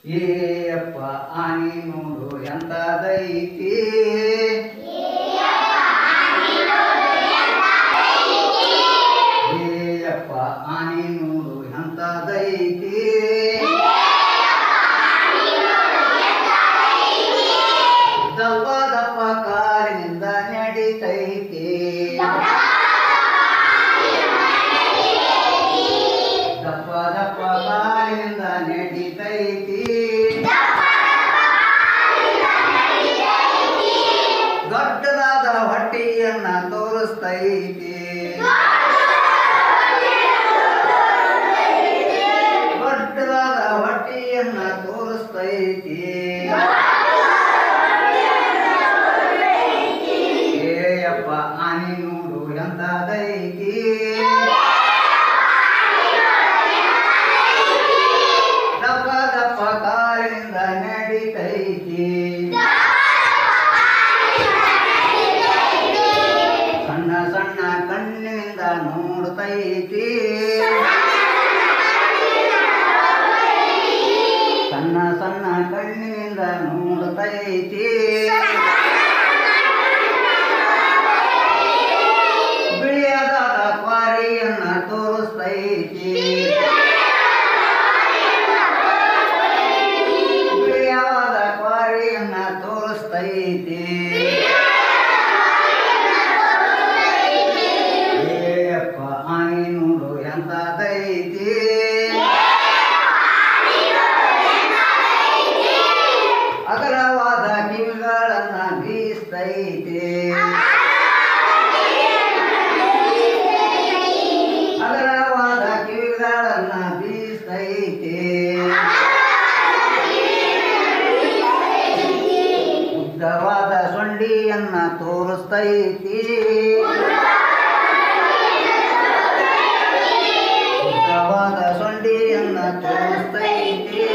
ಏಯಪ್ಪ ಆನಿ ನೋಡು ಎಂತದೈತಿ ಏಯಪ್ಪ ಆನಿ ನೋಡು ಎಂತದೈತಿ ದಪ್ಪ ದಪ್ಪ ಕಾಲಿನಿಂದ ನಡಿತೈತಿ ದಪ್ಪ ದಪ್ಪ ಕಾಲಿನಿಂದ ನಡಿತೈತಿ ದೊಡ್ಡದಾದ ಹೊಟ್ಟೆಯನ್ನ ತೋರಿಸ್ತೈತಿ ದೊಡ್ಡದಾದ ಹೊಟ್ಟೆಯನ್ನ ತೋರಿಸ್ತೈತಿ ಏಯಪ್ಪ ಆನಿ ನೋಡು ಎಂತದೈತಿ ದಪ್ಪ ದಪ್ಪ ಕಾಲಿನಿಂದ ನಡಿತೈತಿ ಸಣ್ಣ ಸಣ್ಣ ಕಣ್ಣಿನಿಂದ ನೋಡ್ತೈತಿ ಸಣ್ಣ ಸಣ್ಣ ಕಣ್ಣಿನಿಂದ ನೋಡ್ತೈತಿ ಬಿಳಿಯದಾದ ಕ್ವಾರಿಯನ್ನ ತೋರಿಸ್ತೈತಿ ಬಿಳಿಯಾದ ಕ್ವಾರಿಯನ್ನ ತೋರಿಸ್ತೈತಿ ಏಯಪ್ಪ ಆನಿ ನೋಡು ಎಂತದೈತಿ ಅಗಲವಾದ ಕಿವಿಗಳನ್ನ ಬೀಸ್ತೈತಿ ಅಗಲವಾದ ಕಿವಿಗಳನ್ನ ಬೀಸ್ತೈತಿ ಉದ್ದವಾದ ಸೊಂಡಿಯನ್ನ ತೋರಿಸ್ತೈತಿ ಉದ್ದವಾದ ಸೊಂಡಿಯನ್ನ ತೋರಿಸ್ತೈತಿ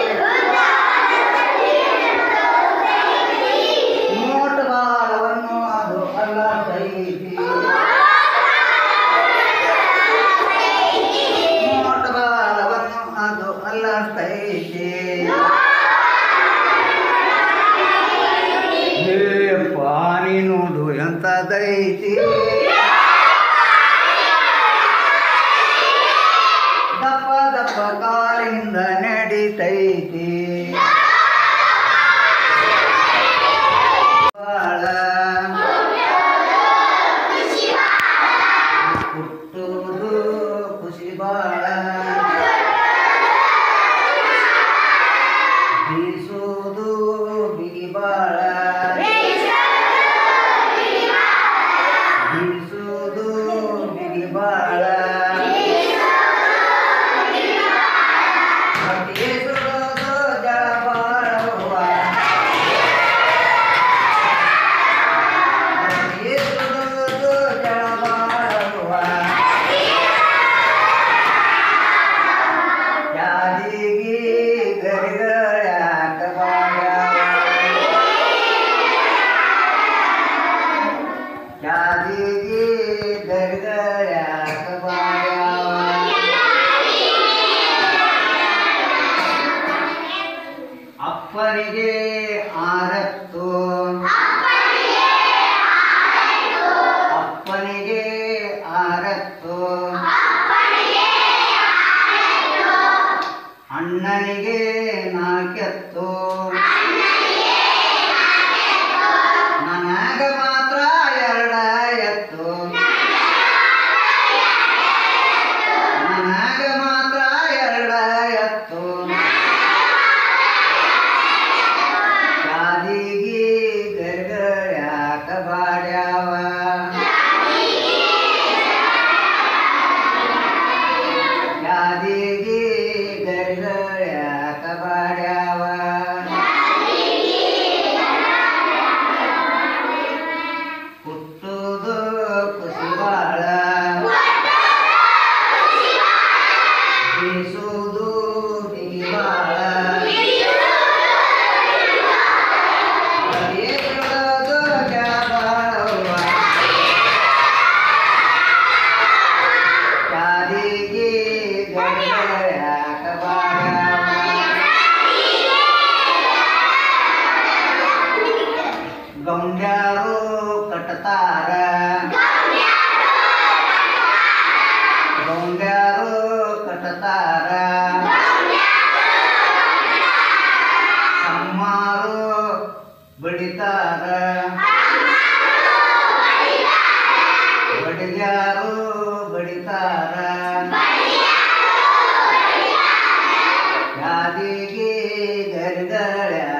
ನೋಟಗಾಲವನ್ನು ಅದು ಅಲ್ಲತೈತಿ ನೋಟಗಾಲವನ್ನು ಅದು ಅಲ್ಲತೈತಿ ಏ ಪಾನಿ ನೋಡು ಎಂತದೈತಿ ದಪ್ಪ ದಪ್ಪ ಕಾಲಿಂದ ನಡಿತೈತಿ ಬಾಳ ಹುಟ್ಟುವುದು ಖುಷಿ ಬಾಳ ಬೀಸುವುದು ಬಿಗಿ ಬಾಳ ಬೀಸುವುದು ಬಿಗಿ ಬಾಳ ಹೊಟ್ಟೆ ಸುಡೋದು ಜಳ ಬಾಳುವ ಹೊಟ್ಟೆ ಸುಡೋದು ಜಳ ಬಾಳುವ ಯಾದಿಗಿ ಗರಿಗಳಾಕ ಯಾದಿಗಿ ಗರಿಗಳಾಕ ಅಪ್ಪನಿಗೆ ಆರತ್ತು ಅಪ್ಪನಿಗೆ ಆರತ್ತು ಅಣ್ಣನಿಗೆ ನಾಲ್ಕೆತ್ತು ನನಗ ಮಾತ್ರ ಎರಡ ಎತ್ತು ನನಗ ಮಾತ್ರ ಎರಡ ಎತ್ತು ಶಾದಿಗಿ ಗರ್ಗಳ್ಯಾಕ ಬಾಡ್ಯಾವ ಯಾದಿಗಿ ಗರ್ಗಳ್ಯಾಕ ಬಾಡ್ಯಾವ ಬಡಿತಾರ ಬಡಿಯಾರು ಬಡಿತಾರ ಯಾದಿಗೆ ಗರಿಗಳ್ಯಾಗ